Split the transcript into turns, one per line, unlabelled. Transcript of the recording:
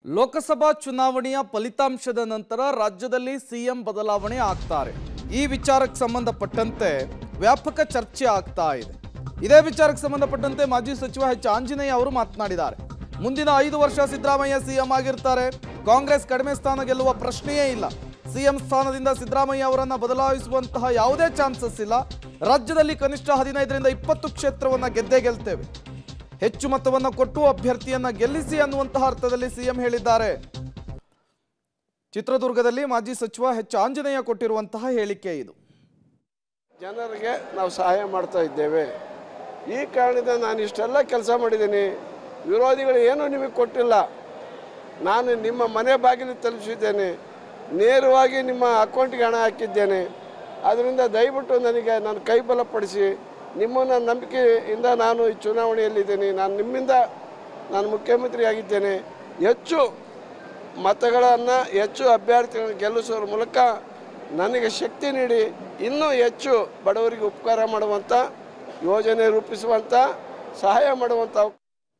ಲೋಕಸಭಾ ಚುನಾವಣೆಯ ಫಲಿತಾಂಶದ ನಂತರ ರಾಜ್ಯದಲ್ಲಿ ಸಿಎಂ ಬದಲಾವಣೆ ಆಗ್ತಾರೆ ಈ ವಿಚಾರಕ್ಕೆ ಸಂಬಂಧಪಟ್ಟಂತೆ ವ್ಯಾಪಕ ಚರ್ಚೆ ಆಗ್ತಾ ಇದೆ ಇದೇ ವಿಚಾರಕ್ಕೆ ಸಂಬಂಧಪಟ್ಟಂತೆ ಮಾಜಿ ಸಚಿವ ಎಚ್ ಆಂಜನೇಯ ಅವರು ಮಾತನಾಡಿದ್ದಾರೆ ಮುಂದಿನ ಐದು ವರ್ಷ ಸಿದ್ದರಾಮಯ್ಯ ಸಿಎಂ ಆಗಿರ್ತಾರೆ ಕಾಂಗ್ರೆಸ್ ಕಡಿಮೆ ಸ್ಥಾನ ಗೆಲ್ಲುವ ಪ್ರಶ್ನೆಯೇ ಇಲ್ಲ ಸಿಎಂ ಸ್ಥಾನದಿಂದ ಸಿದ್ದರಾಮಯ್ಯ ಅವರನ್ನ ಬದಲಾಯಿಸುವಂತಹ ಯಾವುದೇ ಚಾನ್ಸಸ್ ಇಲ್ಲ ರಾಜ್ಯದಲ್ಲಿ ಕನಿಷ್ಠ ಹದಿನೈದರಿಂದ ಇಪ್ಪತ್ತು ಕ್ಷೇತ್ರವನ್ನ ಗೆದ್ದೇ ಗೆಲ್ತೇವೆ ಹೆಚ್ಚು ಮತವನ್ನು ಕೊಟ್ಟು ಅಭ್ಯರ್ಥಿಯನ್ನ ಗೆಲ್ಲಿಸಿ ಅನ್ನುವಂತಹ ಅರ್ಥದಲ್ಲಿ ಸಿಎಂ ಹೇಳಿದ್ದಾರೆ ಚಿತ್ರದುರ್ಗದಲ್ಲಿ ಮಾಜಿ ಸಚಿವ ಎಚ್ ಆಂಜನೇಯ ಕೊಟ್ಟಿರುವಂತಹ ಹೇಳಿಕೆ ಇದು
ಜನರಿಗೆ ನಾವು ಸಹಾಯ ಮಾಡ್ತಾ ಇದ್ದೇವೆ ಈ ಕಾರಣದಿಂದ ನಾನು ಇಷ್ಟೆಲ್ಲ ಕೆಲಸ ಮಾಡಿದ್ದೀನಿ ವಿರೋಧಿಗಳು ಏನೂ ನಿಮಗೆ ಕೊಟ್ಟಿಲ್ಲ ನಾನು ನಿಮ್ಮ ಮನೆ ಬಾಗಿಲು ತಲುಪಿಸಿದ್ದೇನೆ ನೇರವಾಗಿ ನಿಮ್ಮ ಅಕೌಂಟ್ಗೆ ಹಣ ಹಾಕಿದ್ದೇನೆ ಅದರಿಂದ ದಯವಿಟ್ಟು ನನಗೆ ನಾನು ಕೈ ಬಲಪಡಿಸಿ ನಿಮ್ಮನ್ನು ನಂಬಿಕೆಯಿಂದ ನಾನು ಈ ಚುನಾವಣೆಯಲ್ಲಿದ್ದೇನೆ ನಾನು ನಿಮ್ಮಿಂದ ನಾನು ಮುಖ್ಯಮಂತ್ರಿ ಆಗಿದ್ದೇನೆ ಹೆಚ್ಚು ಮತಗಳನ್ನು ಹೆಚ್ಚು ಅಭ್ಯರ್ಥಿಗಳನ್ನು ಗೆಲ್ಲಿಸುವ ಮೂಲಕ ನನಗೆ ಶಕ್ತಿ ನೀಡಿ ಇನ್ನೂ ಹೆಚ್ಚು ಬಡವರಿಗೆ ಉಪಕಾರ ಮಾಡುವಂಥ ಯೋಜನೆ ರೂಪಿಸುವಂಥ ಸಹಾಯ ಮಾಡುವಂಥ ಅವಕಾಶ